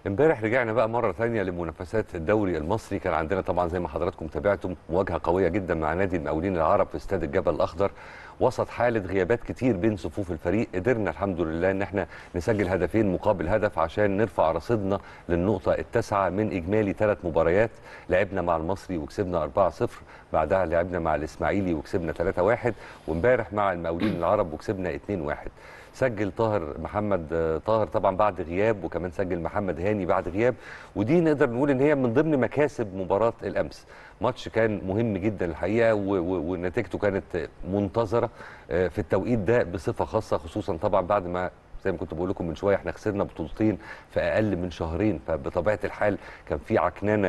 امبارح رجعنا بقى مره ثانيه لمنافسات الدوري المصري كان عندنا طبعا زي ما حضراتكم تابعتم مواجهه قويه جدا مع نادي المقاولين العرب في استاد الجبل الاخضر وسط حاله غيابات كتير بين صفوف الفريق قدرنا الحمد لله ان احنا نسجل هدفين مقابل هدف عشان نرفع رصيدنا للنقطه التاسعه من اجمالي ثلاث مباريات لعبنا مع المصري وكسبنا 4-0 بعدها لعبنا مع الاسماعيلي وكسبنا 3-1 وامبارح مع المقاولين العرب وكسبنا 2-1 سجل طاهر محمد طاهر طبعا بعد غياب وكمان سجل محمد هاني بعد غياب ودي نقدر نقول ان هي من ضمن مكاسب مباراه الامس ماتش كان مهم جدا الحقيقه ونتيجته كانت منتظره في التوقيت ده بصفه خاصه خصوصا طبعا بعد ما زي ما كنت بقول لكم من شويه احنا خسرنا بطولتين في اقل من شهرين فبطبيعه الحال كان في عكننه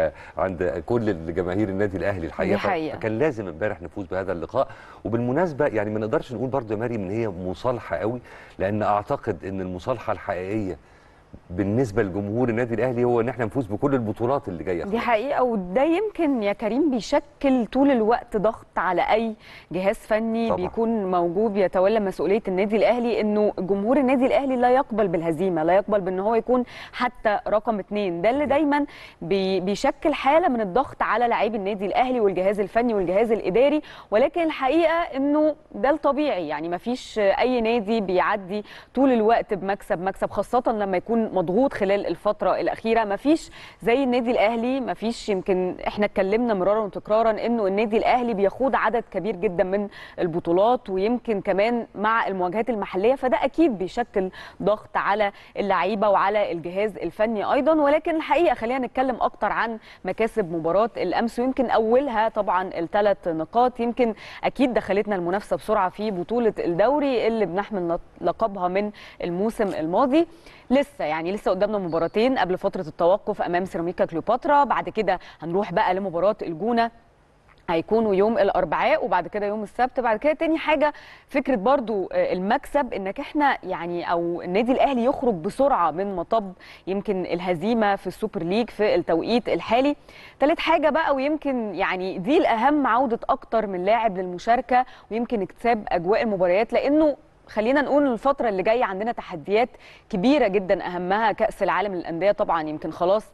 عند كل جماهير النادي الاهلي الحقيقه حقيقة. فكان لازم امبارح نفوز بهذا اللقاء وبالمناسبه يعني ما نقدرش نقول برضه يا مريم ان هي مصالحه قوي لان اعتقد ان المصالحه الحقيقيه بالنسبه لجمهور النادي الاهلي هو ان احنا نفوز بكل البطولات اللي جايه دي حقيقه وده يمكن يا كريم بيشكل طول الوقت ضغط على اي جهاز فني طبعا. بيكون موجود بيتولى مسؤوليه النادي الاهلي انه جمهور النادي الاهلي لا يقبل بالهزيمه لا يقبل بان هو يكون حتى رقم اثنين ده اللي دايما بي بيشكل حاله من الضغط على لاعبي النادي الاهلي والجهاز الفني والجهاز الاداري ولكن الحقيقه انه ده الطبيعي يعني ما فيش اي نادي بيعدي طول الوقت بمكسب مكسب خاصه لما يكون مضغوط خلال الفتره الاخيره ما فيش زي النادي الاهلي ما فيش يمكن احنا اتكلمنا مرارا وتكرارا انه النادي الاهلي بيخوض عدد كبير جدا من البطولات ويمكن كمان مع المواجهات المحليه فده اكيد بيشكل ضغط على اللعيبه وعلى الجهاز الفني ايضا ولكن الحقيقه خلينا نتكلم اكتر عن مكاسب مباراه الامس ويمكن اولها طبعا الثلاث نقاط يمكن اكيد دخلتنا المنافسه بسرعه في بطوله الدوري اللي بنحمل لقبها من الموسم الماضي لسه يعني لسه قدامنا مباراتين قبل فتره التوقف امام سيراميكا كليوباترا بعد كده هنروح بقى لمباراه الجونه هيكونوا يوم الاربعاء وبعد كده يوم السبت بعد كده تاني حاجه فكره برضو المكسب انك احنا يعني او النادي الاهلي يخرج بسرعه من مطب يمكن الهزيمه في السوبر ليج في التوقيت الحالي تالت حاجه بقى ويمكن يعني دي الاهم عوده اكتر من لاعب للمشاركه ويمكن اكتساب اجواء المباريات لانه خلينا نقول الفترة اللي جاية عندنا تحديات كبيرة جدا أهمها كأس العالم للأندية طبعا يمكن خلاص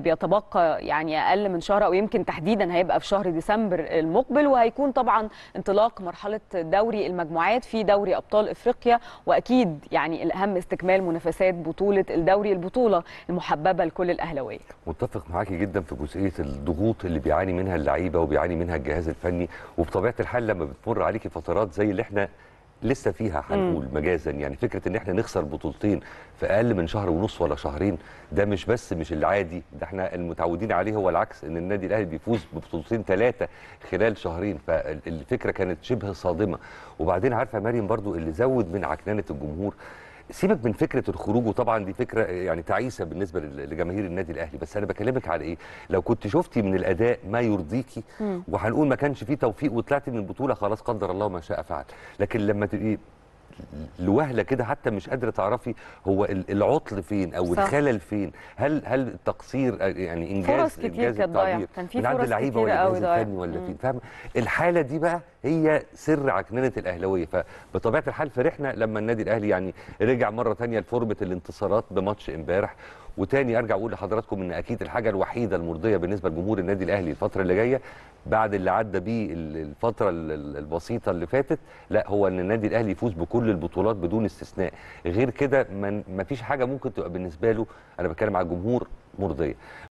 بيتبقى يعني أقل من شهر أو يمكن تحديدا هيبقى في شهر ديسمبر المقبل وهيكون طبعا انطلاق مرحلة دوري المجموعات في دوري أبطال إفريقيا وأكيد يعني الأهم استكمال منافسات بطولة الدوري البطولة المحببة لكل الأهلاوية متفق معاكي جدا في جزئية الضغوط اللي بيعاني منها اللعيبة وبيعاني منها الجهاز الفني وبطبيعة الحال لما بتمر عليكي فترات زي اللي احنا لسه فيها هنقول مجازا يعني فكره ان احنا نخسر بطولتين في اقل من شهر ونص ولا شهرين ده مش بس مش العادي ده احنا المتعودين عليه هو العكس ان النادي الاهلي بيفوز ببطولتين ثلاثه خلال شهرين فالفكره كانت شبه صادمه وبعدين عارفه مريم برضو اللي زود من عكننه الجمهور سيبك من فكره الخروج وطبعا دي فكره يعني تعيسه بالنسبه لجماهير النادي الاهلي بس انا بكلمك على ايه لو كنت شفتي من الاداء ما يرضيكي وهنقول ما كانش فيه توفيق وطلعتي من البطوله خلاص قدر الله ما شاء فعل لكن لما تبقي لوهله كده حتى مش قادره تعرفي هو العطل فين او صح. الخلل فين هل هل التقصير يعني انجاز فرص كتير انجاز كانت ضايعه التعبير كان في من عند فرص اللعيبه كتير ولا قوي الجهاز ضايعه الفني ولا فين فاهم الحاله دي بقى هي سر عكننه الاهلاويه فبطبيعه الحال فرحنا لما النادي الاهلي يعني رجع مره ثانيه لفورمه الانتصارات بماتش امبارح وتاني ارجع اقول لحضراتكم ان اكيد الحاجه الوحيده المرضيه بالنسبه لجمهور النادي الاهلي الفتره اللي جايه بعد اللي عدى بيه الفتره البسيطه اللي فاتت لا هو ان النادي الاهلي يفوز بكل البطولات بدون استثناء غير كده ما فيش حاجه ممكن تبقى بالنسبه له انا بتكلم على الجمهور مرضيه